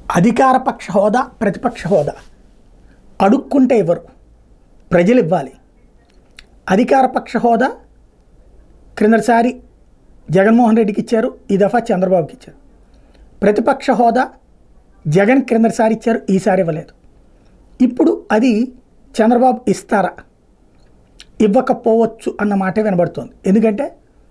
అధికార పక్ష హోదా ప్రతిపక్ష హోదా అడుక్కుంటే ఇవ్వరు ప్రజలు ఇవ్వాలి అధికార పక్ష హోదా క్రిందసారి జగన్మోహన్ రెడ్డికి ఇచ్చారు ఈ దఫా చంద్రబాబుకి ఇచ్చారు ప్రతిపక్ష హోదా జగన్ క్రిందసారి ఇచ్చారు ఈసారి ఇవ్వలేదు ఇప్పుడు అది చంద్రబాబు ఇస్తారా ఇవ్వకపోవచ్చు అన్న మాట వినబడుతోంది ఎందుకంటే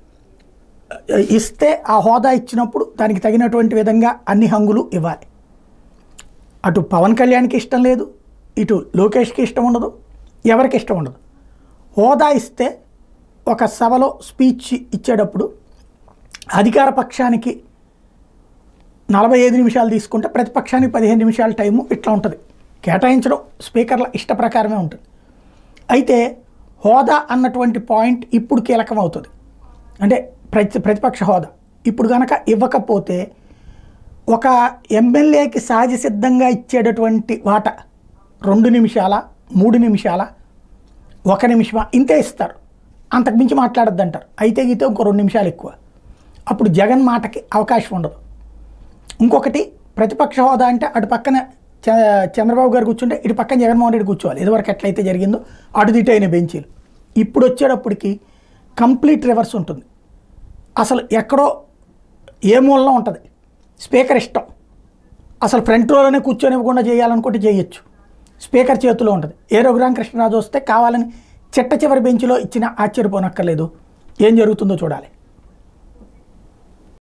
ఇస్తే ఆ హోదా ఇచ్చినప్పుడు దానికి తగినటువంటి విధంగా అన్ని హంగులు ఇవ్వాలి అటు పవన్ కళ్యాణ్కి ఇష్టం లేదు ఇటు లోకేష్కి ఇష్టం ఉండదు ఎవరికి ఇష్టం ఉండదు హోదా ఇస్తే ఒక సభలో స్పీచ్ ఇచ్చేటప్పుడు అధికార పక్షానికి నలభై ఐదు నిమిషాలు తీసుకుంటే ప్రతిపక్షానికి పదిహేను నిమిషాల టైము ఇట్లా ఉంటుంది కేటాయించడం స్పీకర్ల ఇష్ట ప్రకారమే ఉంటుంది అయితే హోదా అన్నటువంటి పాయింట్ ఇప్పుడు కీలకం అవుతుంది అంటే ప్రతి ప్రతిపక్ష హోదా ఇప్పుడు కనుక ఇవ్వకపోతే ఒక ఎమ్మెల్యేకి సహజ సిద్ధంగా ఇచ్చేటటువంటి వాట రెండు నిమిషాల మూడు నిమిషాల ఒక నిమిషమా ఇంతే ఇస్తారు అంతకుమించి మాట్లాడద్దు అంటారు అయితే గీతే ఇంకో రెండు నిమిషాలు ఎక్కువ అప్పుడు జగన్ మాటకి అవకాశం ఉండదు ఇంకొకటి ప్రతిపక్ష హోదా అంటే అటు పక్కన చ- చంద్రబాబు గారు కూర్చుంటే ఇటు పక్కన జగన్మోహన్ రెడ్డి కూర్చోవాలి ఇదివరకు ఎట్లయితే జరిగిందో అటు దిటు అయిన బెంచీలు ఇప్పుడు వచ్చేటప్పటికి కంప్లీట్ రివర్స్ ఉంటుంది అసలు ఎక్కడో ఏ మూలలో ఉంటుంది స్పీకర్ ఇష్టం అసలు ఫ్రంట్ రోలోనే కూర్చొని ఇవ్వకుండా చేయాలనుకుంటే చేయొచ్చు స్పీకర్ చేతిలో ఉంటుంది ఏ రఘురామ కృష్ణరాజు వస్తే కావాలని చిట్ట చివరి బెంచ్లో ఇచ్చిన ఆశ్చర్యపోనక్కర్లేదు ఏం జరుగుతుందో చూడాలి